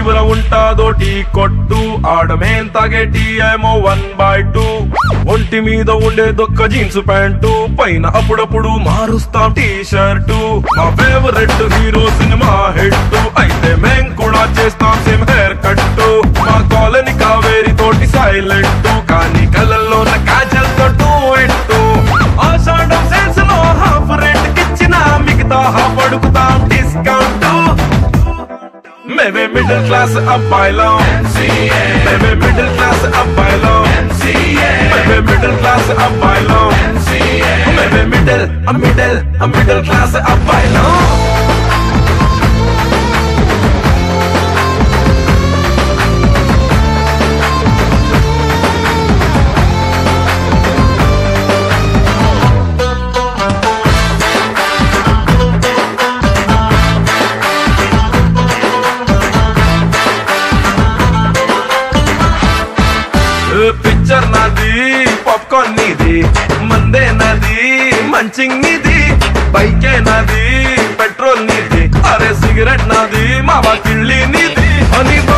చివర ఉంటాదో టీ కొట్టు ఆడమేం తాగే టీ ఏమో వన్ బై టూ ఒంటి మీద ఉండే దొక్క జీన్స్ ప్యాంటు పైన అప్పుడప్పుడు మారుస్తాం టీ షర్టు మా ఫేవరెట్ హీరో సినిమా హిట్ అయితే మేం కూడా చేస్తాం సేమ్ హెయిర్ కట్ మా కాలనీ కావేరి తోటి సైలెంట్ కానీ కళ్ళల్లో కాజల్ తోటు ఎట్టు ఆషాఢం సేల్స్ లో హాఫ్ రేట్ కిచ్చిన మిగతా హాఫ్ అడుగుతాం డిస్కౌంట్ మేమే మిడిల్ క్లాస్ అబ్బాయిలం మేమే మిడిల్ క్లాస్ అబ్బాయిలం మేమే మిడిల్ క్లాస్ అబ్బాయిలం మేమే మిడిల్ మిడిల్ మిడిల్ క్లాస్ అబ్బాయిలం పిక్చర్ నాది పాప్కార్న్ నీది మందే నాది మంచింగ్ నీది బైకే నాది పెట్రోల్ నీది అరే సిగరెట్ నాది మావా కిళ్ళి నీది అని